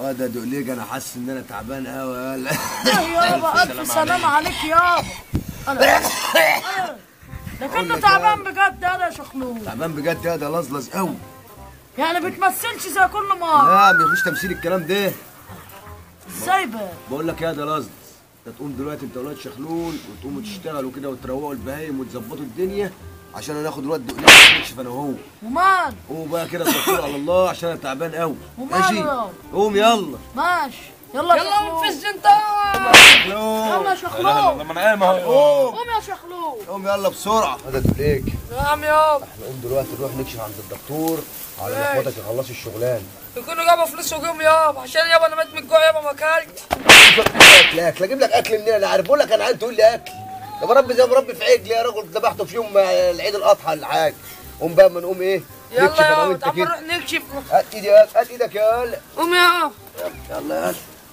اه ده دقليج انا حاسس ان انا تعبان قوي يالا يابا الف سلام عليك يابا أنا- أنا- ده كنت تعبان بجد انا يا شخلوق تعبان بجد يا ده لزلز قوي يعني بتمثلش زي كل مره لا مفيش تمثيل الكلام ده ازاي بقى بقول لك يا ده لزلز انت تقوم دلوقتي انت ولاد شخلول وتقوموا تشتغلوا كده وتروقوا البهايم وتظبطوا الدنيا عشان انا اخد الواد دقليج نكشف انا وهو ومال قوم بقى كده توكلوا على الله عشان انا تعبان قوي وماله ماشي يابا؟ قوم يلا ماشي يلا يا يلا شخلوق قوم في الزنطة يلا يا شخلوق لما انا قايم اهو قوم يا شخلوق قوم يلا بسرعه هذا دقليج نعم يابا احنا قوم دلوقتي نروح نكشف عند الدكتور على ماشي. اخواتك يخلصوا الشغلان يكونوا جابوا فلوس وجيهم يابا عشان يابا انا ميت من الجوع يابا ما اكلت اكل اكل اجيب لك اكل منين انا عارف بقول لك انا عايز تقول لي اكل ده بربي زي مربي في عجل يا راجل ذبحته في يوم العيد الاضحى ولا حاجه قوم بقى ما نقوم ايه نكشف يلا انا يابا وانت تعال كده نروح نكشف هات ايدي هات ايدك يا ولد قوم يابا يلا يلا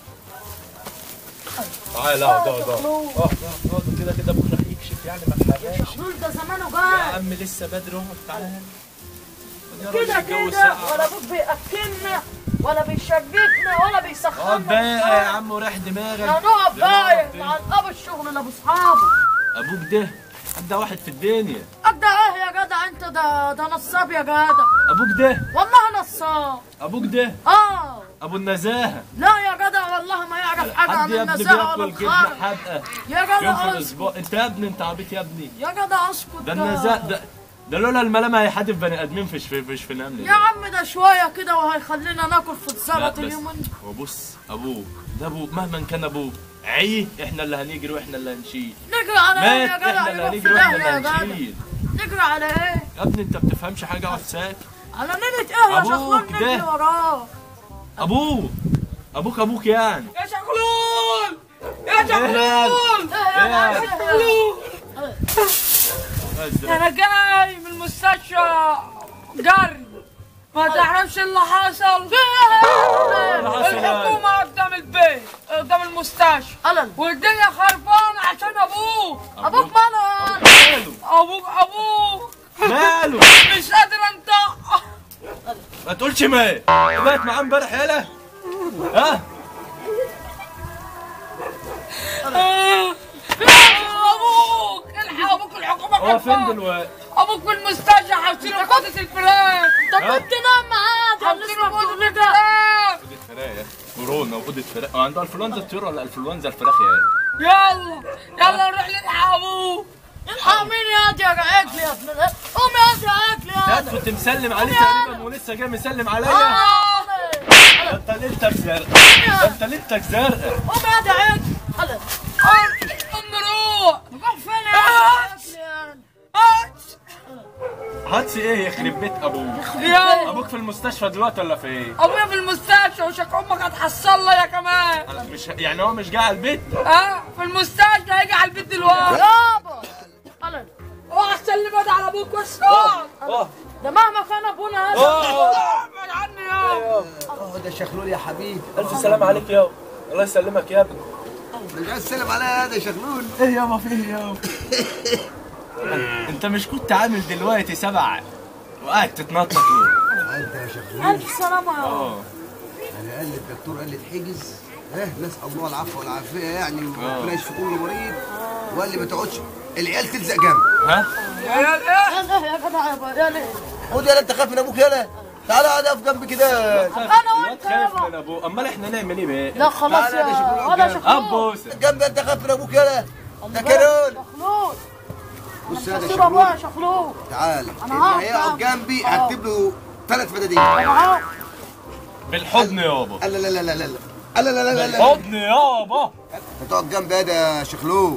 تعالى اقعد اقعد اقعد اقعد اقعد كده كده بكره يكشف يعني ما تحرقش شخلول ده زمانه يا جاي عم لسه بدري اهو تعالى يا كده راجل الجو كده ساقع. ولا ابوك بياكلنا ولا بيشبكنا ولا اقعد بيسخنا بقى يا عم وريح دماغك يا نقف بقى يا مع ابو الشغل لابو اصحابه ابوك ده ابدا واحد في الدنيا ابدا ايه يا جدع انت ده ده نصاب يا جدع ابوك ده والله نصاب ابوك ده اه ابو النزاهه لا يا جدع والله ما يعرف حاجه حد عن يا ابني النزاهه ولا بياكل جبنه الخرق حادقه يا يوم في جدع اسكت الاسبوع انت يا ابني انت عبيط يا ابني يا جدع اسكت ده النزاهه ده ده لولا الملامه هيحدف بني ادمين فيش في فيش في نمل يا عم ده شويه كده وهيخلينا ناكل في لا الزلط بس اليومين هو بص ابوك ده ابوك مهما كان ابوك عيه احنا اللي هنجري واحنا اللي هنشيل نجري على ايه مات يا جدع احنا اللي يروح في هنجري واحنا داهيه اللي يا جدع هنشيل نجري على ايه يا ابني انت بتفهمش حاجه اقعد ساكت على نيلة ايه يا أبوك شخلون ده. نجري وراه ابوك ابوك ابوك يعني يا شغلول يا ايه شغلول ايه يا إيه؟ جدع شغلول ازرق. انا جاي من المستشفى جري ما تعرفش اللي حصل الحكومة قدام البيت قدام المستشفى قلل والدنيا خربانة عشان ابوك ابوك ماله ماله ابوك ابوك ماله مش قادر انطق ما تقولش مات مات معاه امبارح يالا ها ابوك الحق ابوك الحكومة هو فين خربانة. دلوقتي ابوك في المستشفى حاطينه في اوضه الفراق انت كنت نام معاه ده حاطينه في اوضه اللي الفراق اوضه فراخ كورونا واوضه فراخ هو عنده انفلونزا الطيور ولا انفلونزا الفراخ يا يلا يلا نروح نلحق ابوك الحق مين يا دي يا اكل يا ابن ال- قوم يا دي اكل يا هات كنت مسلم عليه تقريبا ولسه جاي مسلم عليا آه. ده انت ليلتك زرقاء ده انت ليلتك زرقاء قوم يا دي اكل قلل قوم نروح نروح فين يا اكل يا هاتسي ايه يخرب بيت ابوك يلا ابوك في المستشفى دلوقتي ولا في ايه ابويا في المستشفى وشك امك هتحصل لي يا كمان أنا مش يعني هو مش جاي على البيت اه في المستشفى هيجي على البيت دلوقتي يابا قلل اوعى تسلم ايدي على ابوك واسكت اه ده مهما كان ابونا هذا ابعد عني يا اه ده شخلول يا حبيبي الف سلام عليك يا الله يسلمك يا ابني رجع السلام عليا هذا شخلول ايه يابا فيه يابا انت مش كنت عامل دلوقتي سبع وقاعد تتنطط انت يا شخلول الف سلامة يا اه انا قال لي الدكتور قال لي تحجز اه نسال الله العفو والعافيه يعني وربنا يشفي كل مريض وقال لي ما تقعدش العيال تلزق جنب ها يا يا يا ليه يا جدع يابا يا ليه خد يالا انت خايف من ابوك يالا تعالى اقعد اقف جنبي كده انا الواد وانت خايف يابا من ابوه امال احنا نعمل ايه بقى لا خلاص تعالى يا شكلول يا ولا قدام. شخلون ابوسه جنبي انت خايف من ابوك يالا ده كارول شخلون بص يا ده سيب ابويا شخلول شخلون تعالى أنا اللي هقف هيقعد جنبي. جنبي آه. هكتب له ثلاث فدادين اهو بالحضن يابا لا لا لا لا لا لا لا لا لا لا لا بالحضن يابا هتقعد جنبي يا ده شخلو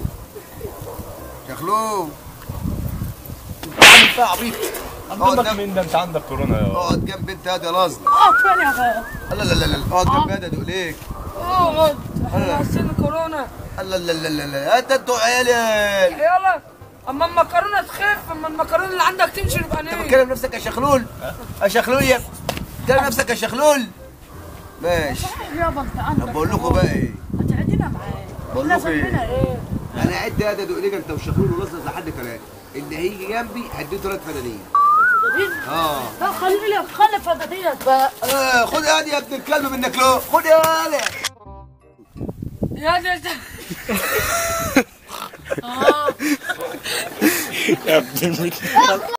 شخلو عامل فيها عبيط اقعد عندك جنب- مين ده انت عندك كورونا يابا اقعد جنب انت يا ده لازم اقعد فين يا غير لا لا لا لا اقعد جنب يا ده دقليك اقعد احنا حاسين كورونا لا لا لا لا لا لا انت انتوا عيال يلا اما المكرونه تخف اما المكرونه اللي عندك تمشي نبقى انت نيجي بتكلم نفسك يا شخلول يا شخلول يا بتكلم نفسك يا شخلول ماشي يابا انت عندك طب بقول لكم بقى ايه هتعدينا معايا بقول لازم لكم لنا ايه ايه انا عد يا ده دقليك انت وشخلول ونص لحد ثلاثه اللي هيجي جنبي هديه ثلاث فدادين فدادين اه لا خلي لي خلي فدادينك بقى آه، خد ادي يا ابن الكلب منك له خد يا ولد يا ده يا ابن المت-